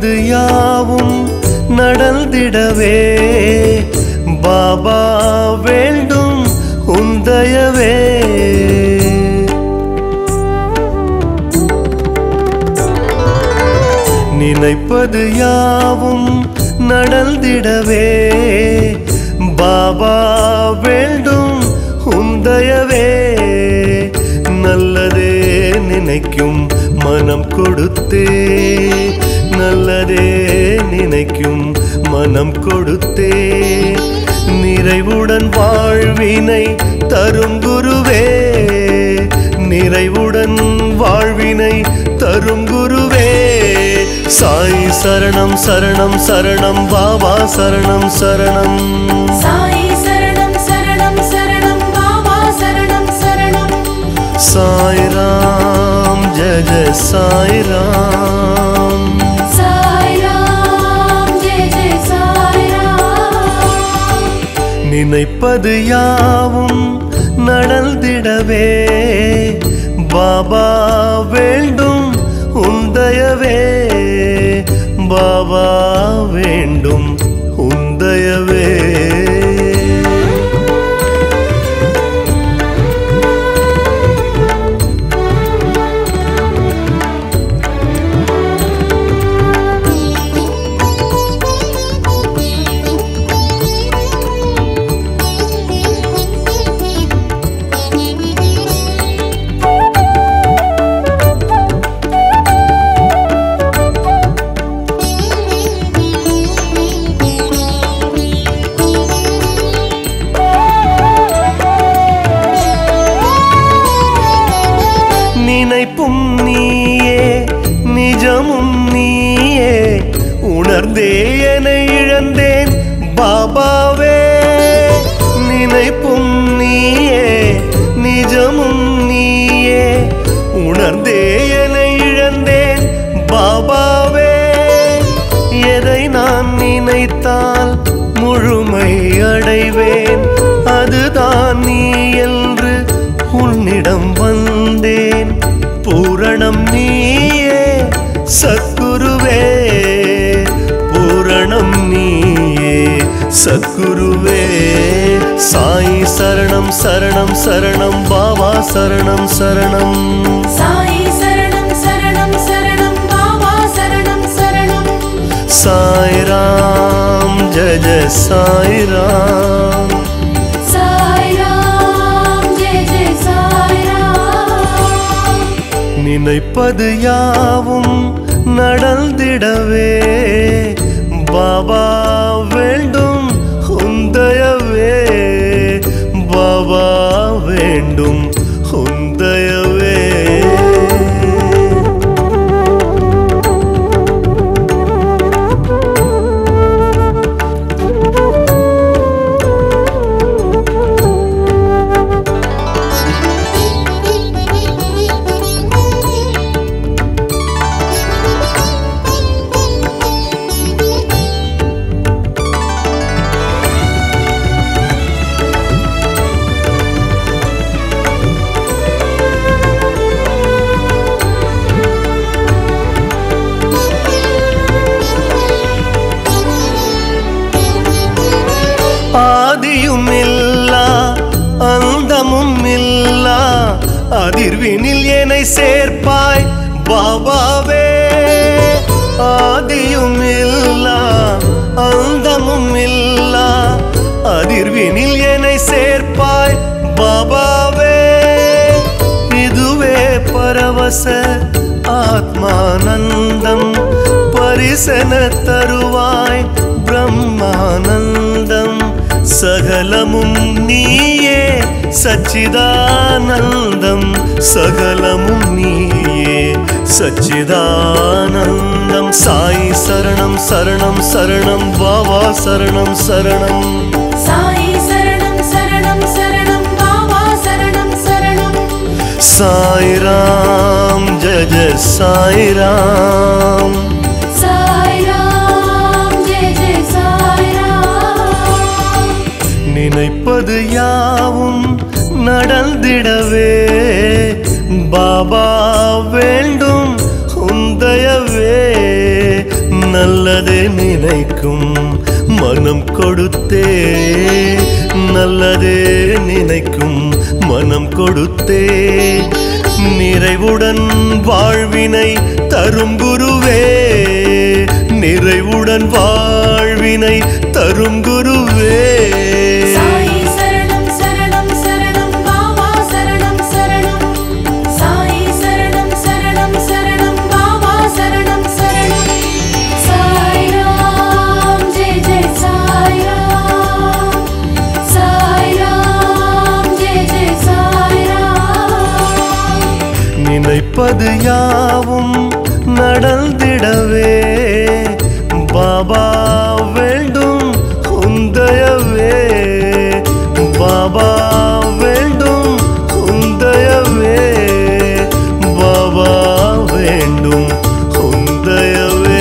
நினைப்பது யாவும் நடந்திடவே பாபா வேண்டும் உந்தயவே நினைப்பது யாவும் நடந்திடவே பாபா வேண்டும் உந்தயவே நல்லதே நினைக்கும் மனம் கொடுத்தே நல்லதே நினைக்கும் மனம் கொடுத்தே நிறைவுடன் வாழ்வினை தரும் குருவே நிறைவுடன் வாழ்வினை தரும் குருவே சாய் சரணம் சரணம் சரணம் பாபா சரணம் சரணம் சாயி சரணம் சரணம் சரணம் பாபா சரணம் சரணம் சாய் ராம் ஜெய ஜெய சாய் ராம் சாய் ராம் ஜெய ஜெய சாய் ராம் நினைப்பது யாவும் நடந்திடவே பாபா வேண்டும் உந்தயவே பாபா வேண்டும் உந்தயவே நினைப்பும் நீயே நிஜமும் நீயே உணர்ந்தே என இழந்தேன் பாபாவே நினைப்பும் நீயே நிஜமும் நீயே உணர்ந்தே என இழந்தேன் பாபாவே எதை நான் நினைத்தால் முழுமை அடைவேன் அதுதான் நீ என்று உன்னிடம் வந்தேன் பூரணம் நீயே சத்குருவே பூரணம் நீயே சத்குருவே சாய் சரணம் சரணம் சரணம் பாபா சரணம் சரணம் சாயி சரணம் சரணம் சரணம் பாபா சரணம் சரணம் சாய் ராம் ஜெய ஜெய சாய் ராம் சாய் ராம் ஜெய ஜெய சாய் ராம் நினைப்பது யாவும் நடந்திடவே பாபா வேண்டும் உந்தயவே பாபா வேண்டும் உந்தயவே ஆதியும் இல்லா அந்தமும் இல்லா அதிர்வினில் என்னை சேர்ப்பாய் பாபாவே ஆதியும் இல்லா அந்தமும் இல்லா அதிர்வினில் என்னை சேர்ப்பாய் பாபாவே இதுவே பரவச ஆத்மானந்தம் பரிசன தருவாய் பிரம்மானந்தம் சகலமும் நீயே சச்சிதானந்தம் சகலமும் நீயே சச்சிதானந்தம் சாய் சரணம் சரணம் சரணம் பாபா சரணம் சரணம் சாயி சரணம் சரணம் சரணம் பாபா சரணம் சரணம் சாய் ராம் ஜெய ஜெய சாய் ராம் சாய் ராம் ஜெய ஜெய சாய் ராம் நினைப்பது யாவும் நடந்திடவே பாபா வேண்டும் உந்தயவே நல்ல நினைக்கும் மனம் கொடுத்தே நல்லதே நினைக்கும் மனம் கொடுத்தே நிறைவுடன் வாழ்வினை தரும் குருவே நிறைவுடன் வாழ்வினை தரும் குருவே சாயி சரணம் சரணம் சரணம் பாபா சரணம் சரணம் சாயி சரணம் சரணம் சரணம் பாபா சரணம் சரணம் சாய்ராம் ஜெய் ஜெய் சாய்ராம் சாய்ராம் ஜெய் ஜெய் சாய்ராம் நினைப்பது யாவும் நடந்திடவே பாபா வேண்டும் உந்தயவே பாபா வேண்டும் உந்தயவே பாபா வேண்டும் உந்தயவே